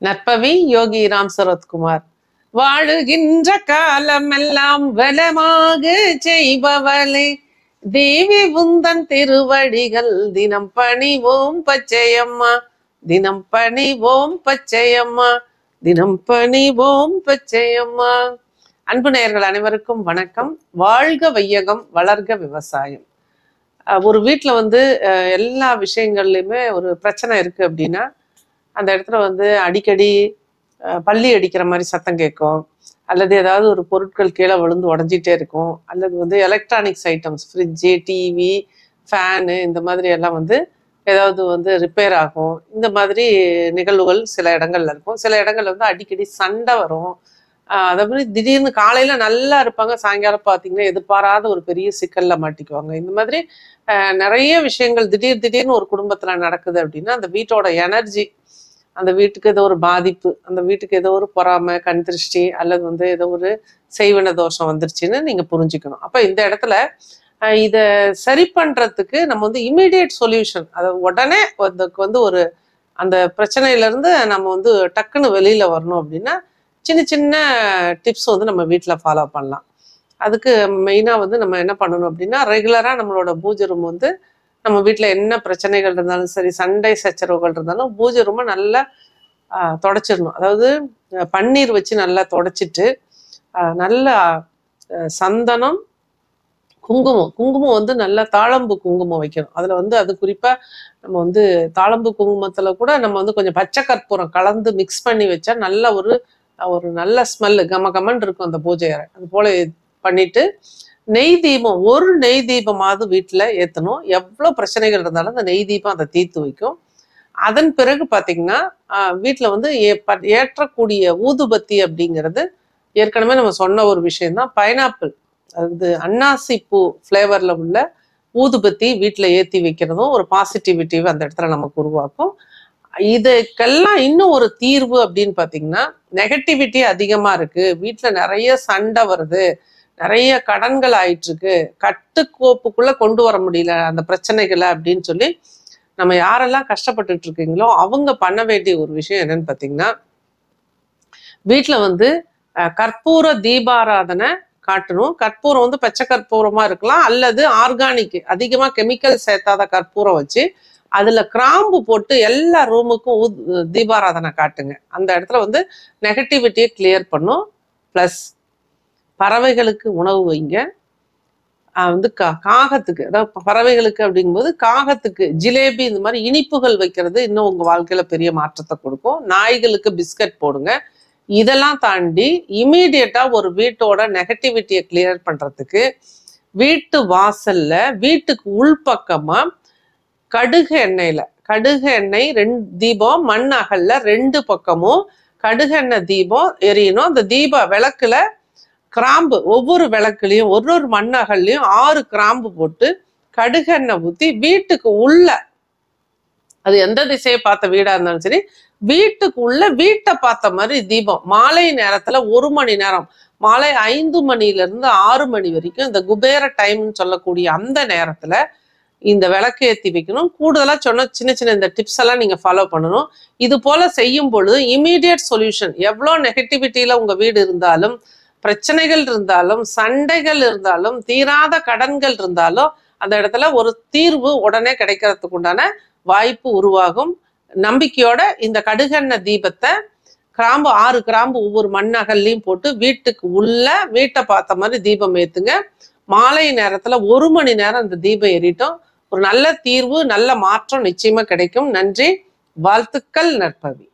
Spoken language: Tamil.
நற்பவி யோகி ராம் சரத்குமார் வாழுகின்ற காலமெல்லாம் வளமாக செய்பவளே தேவி உந்தன் திருவடிகள் தினம் பணிவோம் பச்சையம்மா தினம் பணிவோம் பச்சையம்மா தினம் பணிவோம் பச்சையம்மா அன்பு நேயர்கள் அனைவருக்கும் வணக்கம் வாழ்க வையகம் வளர்க விவசாயம் அஹ் ஒரு வீட்டில் வந்து அஹ் எல்லா விஷயங்கள்லையுமே ஒரு பிரச்சனை இருக்கு அப்படின்னா அந்த இடத்துல வந்து அடிக்கடி அஹ் பல்லி அடிக்கிற மாதிரி சத்தம் கேட்கும் அல்லது ஏதாவது ஒரு பொருட்கள் கீழே விழுந்து உடஞ்சிட்டே இருக்கும் அல்லது வந்து electronics items fridge TV fan இந்த மாதிரி எல்லாம் வந்து ஏதாவது வந்து ரிப்பேர் ஆகும் இந்த மாதிரி நிகழ்வுகள் சில இடங்கள்ல இருக்கும் சில இடங்கள்ல வந்து அடிக்கடி சண்டை வரும் ஆஹ் அதே மாதிரி திடீர்னு காலையில நல்லா இருப்பாங்க சாயங்காலம் பார்த்தீங்கன்னா எதிர்பாராத ஒரு பெரிய சிக்கல்ல மாட்டிக்குவாங்க இந்த மாதிரி ஆஹ் நிறைய விஷயங்கள் திடீர் திடீர்னு ஒரு குடும்பத்துல நடக்குது அப்படின்னா அந்த வீட்டோட எனர்ஜி அந்த வீட்டுக்கு ஏதோ ஒரு பாதிப்பு அந்த வீட்டுக்கு ஏதோ ஒரு பொறாமை கண் திருஷ்டி அல்லது வந்து ஏதோ ஒரு செய்வன தோஷம் வந்துருச்சுன்னு நீங்க புரிஞ்சுக்கணும் அப்ப இந்த இடத்துல ஆஹ் இத சரி பண்றதுக்கு நம்ம வந்து இமீடியட் சொல்யூஷன் அதை உடனே அதுக்கு வந்து ஒரு அந்த பிரச்சனையில இருந்து நம்ம வந்து டக்குன்னு வெளியில வரணும் அப்படின்னா சின்ன சின்ன டிப்ஸ் வந்து நம்ம வீட்டில் ஃபாலோ பண்ணலாம் அதுக்கு மெயினாக வந்து நம்ம என்ன பண்ணணும் அப்படின்னா ரெகுலராக நம்மளோட பூஜை ரூம் வந்து நம்ம வீட்டில் என்ன பிரச்சனைகள் இருந்தாலும் சரி சண்டை சச்சரவுகள் இருந்தாலும் பூஜை ரூமை நல்லா ஆஹ், தொடச்சிடணும் அதாவது அஹ், பன்னீர் வச்சு நல்லா தொடச்சிட்டு ஆஹ், நல்லா ஆஹ், சந்தனம் குங்குமம் குங்குமம் வந்து நல்லா தாழம்பு குங்குமம் வைக்கணும் அதில் வந்து அது குறிப்பாக நம்ம வந்து தாழம்பு குங்குமத்தில் கூட நம்ம வந்து கொஞ்சம் பச்சை கற்பூரம் கலந்து மிக்ஸ் பண்ணி வச்சா நல்ல ஒரு ஒரு நல்ல ஸ்மெல்லு கம கமன்னு இருக்கும் அந்த பூஜை அறை அது போல பண்ணிட்டு நெய் தீபம் ஒரு நெய் தீபமாவது வீட்டில் ஏற்றணும் எவ்வளோ பிரச்சனைகள் இருந்தாலும் அந்த நெய் தீபம் அதை தீர்த்து வைக்கும் அதன் பிறகு பார்த்தீங்கன்னா வீட்டில் வந்து ஏ- ப- ஏற்றக்கூடிய ஊதுபத்தி அப்படிங்கிறது ஏற்கனவே நம்ம சொன்ன ஒரு விஷயம்தான் பைனாப்பிள் அது அன்னாசி பூ ஃப்ளேவரில் உள்ள ஊதுபத்தி வீட்டில் ஏற்றி வைக்கிறதும் ஒரு பாசிட்டிவிட்டிவை அந்த இடத்துல நமக்கு உருவாக்கும் இதுக்கெல்லாம் இன்னும் ஒரு தீர்வு அப்படின்னு பார்த்தீங்கன்னா நெகட்டிவிட்டி அதிகமாக இருக்கு வீட்டில் நிறைய சண்டை வருது நிறைய கடன்கள் ஆயிட்டு இருக்கு கட்டுக்கோப்புக்குள்ள கொண்டு வர முடியல அந்த பிரச்சனைகளை அப்படின்னு சொல்லி நம்ம யாரெல்லாம் கஷ்டப்பட்டுட்டு இருக்கீங்களோ அவங்க பண்ண வேண்டிய ஒரு விஷயம் என்னன்னு பார்த்தீங்கன்னா வீட்டில் வந்து அஹ், கற்பூர தீபாராதனை காட்டணும் கற்பூரம் வந்து பச்சை கற்பூரமா இருக்கலாம் அல்லது ஆர்கானிக் அதிகமா கெமிக்கல் சேர்த்தாத கற்பூரம் வச்சு அதுல கிராம்பு போட்டு எல்லா ரூமுக்கும் ஊத்- தீபாராதனை காட்டுங்க அந்த இடத்துல வந்து நெகட்டிவிட்டியை கிளியர் பண்ணும் ப்ளஸ் பறவைகளுக்கு உணவு வைங்க ஆஹ் வந்து கா காகத்துக்கு அதாவது பறவைகளுக்கு அப்படிங்கும்போது காகத்துக்கு ஜிலேபி இந்த மாதிரி இனிப்புகள் வைக்கிறது இன்னும் உங்க வாழ்க்கையில பெரிய மாற்றத்தை கொடுக்கும் நாய்களுக்கு பிஸ்கட் போடுங்க இதெல்லாம் தாண்டி இமீடியட்டா ஒரு வீட்டோட நெகட்டிவிட்டியை கிளியர் பண்றதுக்கு வீட்டு வாசல்ல வீட்டுக்கு உள்பக்கமா கடுகு எண்ணெயில கடுகு எண்ணெய் ரெண்டு தீபம் மண் அகல்ல ரெண்டு பக்கமும் கடுகு எண்ணெய் தீபம் எரியணும் அந்த தீப விளக்குல கிராம்பு ஒவ்வொரு விளக்குலையும் ஒரு ஒரு மண் அகல்லையும் ஆறு கிராம்பு போட்டு கடுகு எண்ணெய் ஊத்தி வீட்டுக்கு உள்ள அது எந்த திசையை பார்த்த வீடா இருந்தாலும் சரி வீட்டுக்கு உள்ள வீட்டை பார்த்த மாதிரி தீபம் மாலை நேரத்துல ஒரு மணி நேரம் மாலை ஐந்து மணில இருந்து ஆறு மணி வரைக்கும் இந்த குபேர டைம்னு சொல்லக்கூடிய அந்த நேரத்துல இந்த விளக்கு ஏத்தி வைக்கணும் கூடுதலா சொன்ன சின்ன சின்ன இந்த டிப்ஸ் எல்லாம் நீங்க ஃபாலோ பண்ணணும் இது போல செய்யும் பொழுது இமீடியட் சொல்யூஷன் எவ்வளோ நெகட்டிவிட்டியில உங்க வீடு இருந்தாலும் பிரச்சனைகள் இருந்தாலும் சண்டைகள் இருந்தாலும் தீராத கடன்கள் இருந்தாலும் அந்த இடத்துல ஒரு தீர்வு உடனே கிடைக்கிறதுக்கு உண்டான வாய்ப்பு உருவாகும் நம்பிக்கையோட இந்த கடுகெண்ண தீபத்தை கிராம்பு ஆறு கிராம்பு ஒவ்வொரு மண்ணகல்லையும் போட்டு வீட்டுக்கு உள்ள வீட்டை பார்த்த மாதிரி தீபம் ஏத்துங்க மாலை நேரத்துல ஒரு மணி நேரம் இந்த தீபம் எரியட்டும் ஒரு நல்ல தீர்வு நல்ல மாற்றம் நிச்சயமா கிடைக்கும் நன்றி வாழ்த்துக்கள் நற்பவி